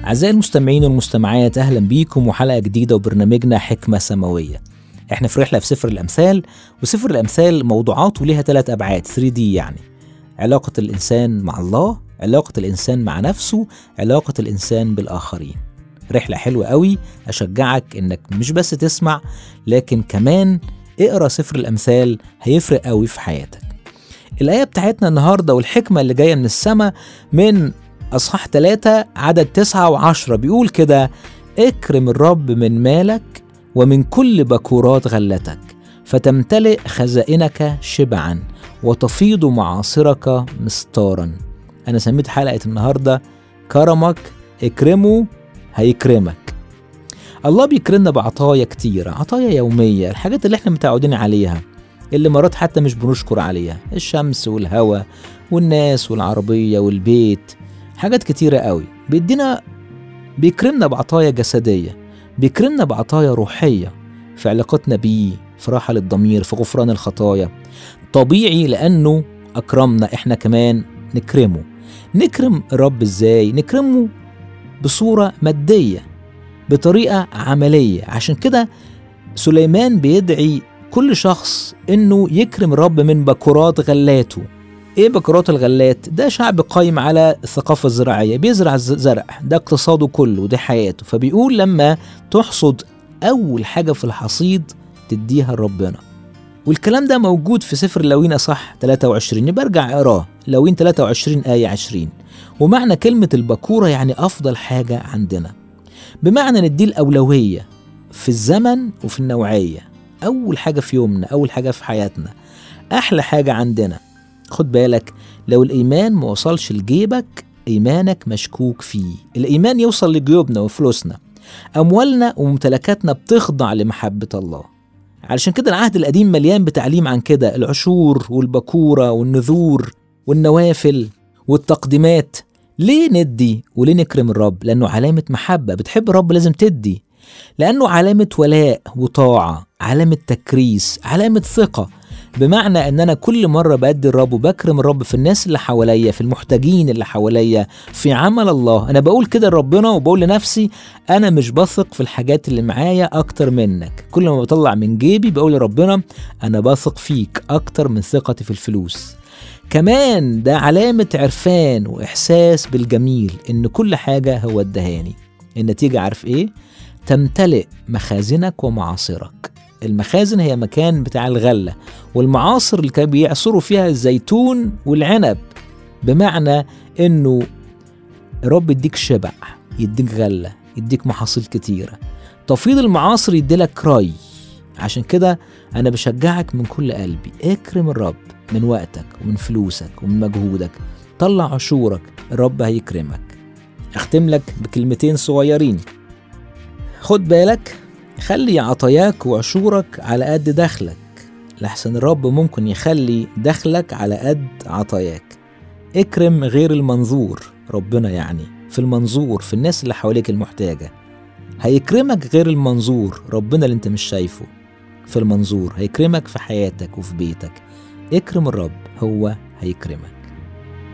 أعزائي المستمعين والمستمعات أهلا بيكم وحلقة جديدة وبرنامجنا حكمة سماوية احنا في رحلة في سفر الأمثال وسفر الأمثال موضوعاته ليها ثلاث أبعاد 3D يعني علاقة الإنسان مع الله علاقة الإنسان مع نفسه علاقة الإنسان بالآخرين رحلة حلوة قوي أشجعك إنك مش بس تسمع لكن كمان اقرأ سفر الأمثال هيفرق قوي في حياتك الآية بتاعتنا النهاردة والحكمة اللي جاية من السماء من أصحاح 3 عدد 9 و10 بيقول كده اكرم الرب من مالك ومن كل بكورات غلتك فتمتلئ خزائنك شبعا وتفيض معاصرك مستارا أنا سميت حلقة النهاردة كرمك اكرمه هيكرمك الله بيكرمنا بعطايا كتيرة عطايا يومية الحاجات اللي احنا متعودين عليها اللي مرات حتى مش بنشكر عليها الشمس والهواء والناس والعربية والبيت حاجات كتيرة قوي بيدينا بيكرمنا بعطايا جسدية بيكرمنا بعطايا روحية في علاقتنا بيه في راحة للضمير في غفران الخطايا طبيعي لأنه أكرمنا إحنا كمان نكرمه نكرم الرب إزاي؟ نكرمه بصورة مادية بطريقة عملية عشان كده سليمان بيدعي كل شخص إنه يكرم الرب من بكرات غلاته ايه بكرات الغلات ده شعب قايم على الثقافة الزراعية بيزرع الزرع ده اقتصاده كله ده حياته فبيقول لما تحصد أول حاجة في الحصيد تديها لربنا والكلام ده موجود في سفر لوين أصح 23 يبقى ارجع اقراه لوين 23 آية 20 ومعنى كلمة البكورة يعني أفضل حاجة عندنا بمعنى نديه الأولوية في الزمن وفي النوعية أول حاجة في يومنا أول حاجة في حياتنا أحلى حاجة عندنا خد بالك لو الإيمان ما وصلش لجيبك إيمانك مشكوك فيه الإيمان يوصل لجيوبنا وفلوسنا أموالنا وممتلكاتنا بتخضع لمحبة الله علشان كده العهد القديم مليان بتعليم عن كده العشور والبكورة والنذور والنوافل والتقديمات ليه ندي وليه نكرم الرب لأنه علامة محبة بتحب الرب لازم تدي لأنه علامة ولاء وطاعة علامة تكريس علامة ثقة بمعنى ان انا كل مره بادي الرب وبكرم الرب في الناس اللي حواليا في المحتاجين اللي حواليا في عمل الله انا بقول كده لربنا وبقول لنفسي انا مش بثق في الحاجات اللي معايا اكتر منك كل ما بطلع من جيبي بقول لربنا انا بثق فيك اكتر من ثقتي في الفلوس كمان ده علامة عرفان وإحساس بالجميل إن كل حاجة هو ادهاني النتيجة عارف إيه؟ تمتلئ مخازنك ومعاصرك المخازن هي مكان بتاع الغلة والمعاصر اللي كانوا بيعصروا فيها الزيتون والعنب بمعنى انه رب يديك شبع يديك غلة يديك محاصيل كتيرة تفيض المعاصر يديلك ري عشان كده انا بشجعك من كل قلبي اكرم الرب من وقتك ومن فلوسك ومن مجهودك طلع عشورك الرب هيكرمك اختم لك بكلمتين صغيرين خد بالك خلي عطاياك وعشورك على قد دخلك لحسن الرب ممكن يخلي دخلك على قد عطاياك اكرم غير المنظور ربنا يعني في المنظور في الناس اللي حواليك المحتاجة هيكرمك غير المنظور ربنا اللي انت مش شايفه في المنظور هيكرمك في حياتك وفي بيتك اكرم الرب هو هيكرمك